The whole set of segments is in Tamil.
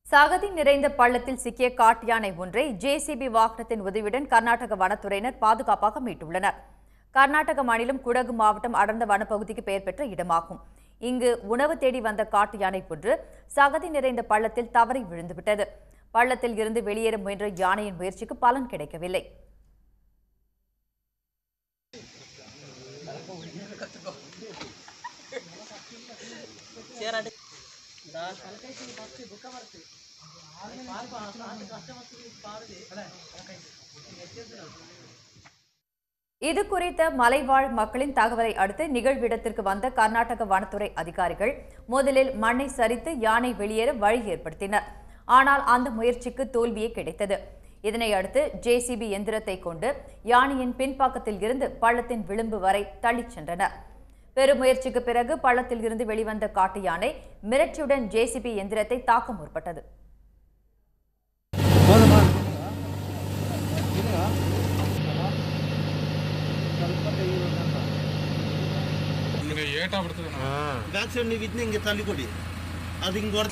சகதி நிறைந்த பள்ளத்தில் சிக்கிய காட்டு யானை ஒன்றை ஜேசிபி வாகனத்தின் உதவியுடன் கர்நாடக வனத்துறையினர் பாதுகாப்பாக மீட்டுள்ளனர் கர்நாடக மாநிலம் குடகு மாவட்டம் அடர்ந்த வனப்பகுதிக்கு பெயர் பெற்ற இடமாகும் இங்கு உணவு தேடி வந்த காட்டு யானை ஒன்று சகதி நிறைந்த பள்ளத்தில் தவறி விழுந்துவிட்டது பள்ளத்தில் இருந்து வெளியேற முயன்ற யானையின் முயற்சிக்கு பலன் கிடைக்கவில்லை இது குறித்த மலைவாழ் மக்களின் தகவலை அடுத்து நிகழ்விடத்திற்கு வந்த கர்நாடக வனத்துறை அதிகாரிகள் முதலில் மண்ணை சரித்து யானை வெளியேற வழி ஏற்படுத்தினர் ஆனால் அந்த முயற்சிக்கு தோல்வியே கிடைத்தது இதனை அடுத்து ஜேசிபி எந்திரத்தை கொண்டு யானையின் பின்பக்கத்தில் இருந்து பள்ளத்தின் விளிம்பு வரை தள்ளிச் சென்றனர் பெருமுயற்சிக்கு பிறகு பள்ளத்தில் இருந்து வெளிவந்த காட்டு யானை மிரட்சியுடன் ஜேசிபி எந்திரத்தை தாக்க முற்பட்டது ನಿಮಗೆ ಏಟಾ ಬಿಡ್ತದೆ ನಾವು ಬ್ಯಾಕ್ ಸೈಡ್ ನೀವು ಇದನ್ನ ಹಿಂಗೆ ತಳ್ಳಿ ಕೊಡಿ ಅದು ಹಿಂಗೆ ಹೊಡೆದು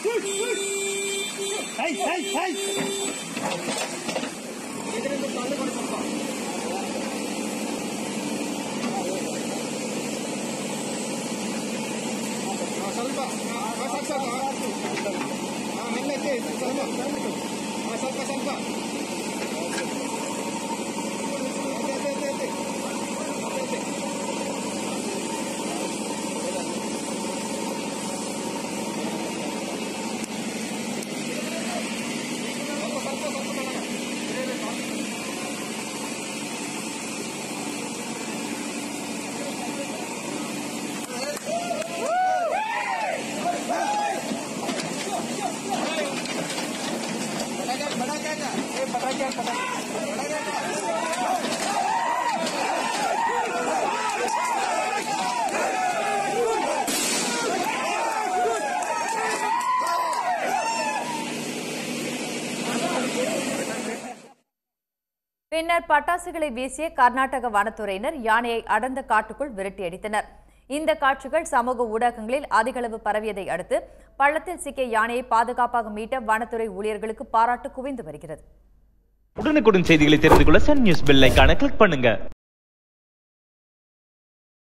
ಸ್ವಲ್ಪ ಸ್ವಲ್ಪ ಸ್ವಲ್ಪ ಮೆಲ್ಲಕ್ಕೆ ಸ್ವಲ್ಪ ಸ್ವಲ್ಪ ಸ್ವಲ್ಪ பின்னர் பட்டாசுகளை வீசிய கர்நாடக வனத்துறையினர் யானையை அடர்ந்த காட்டுக்குள் விரட்டியடித்தனர் இந்த காட்சிகள் சமூக ஊடகங்களில் அதிகளவு பரவியதை அடுத்து பள்ளத்தில் சிக்கிய யானையை பாதுகாப்பாக மீட்ட வனத்துறை ஊழியர்களுக்கு பாராட்டு குவிந்து வருகிறது உடனுக்குடன் செய்திகளை தெரிந்து கொள்ள சன் நியூஸ் பெல் ஐகானை கிளிக் பண்ணுங்க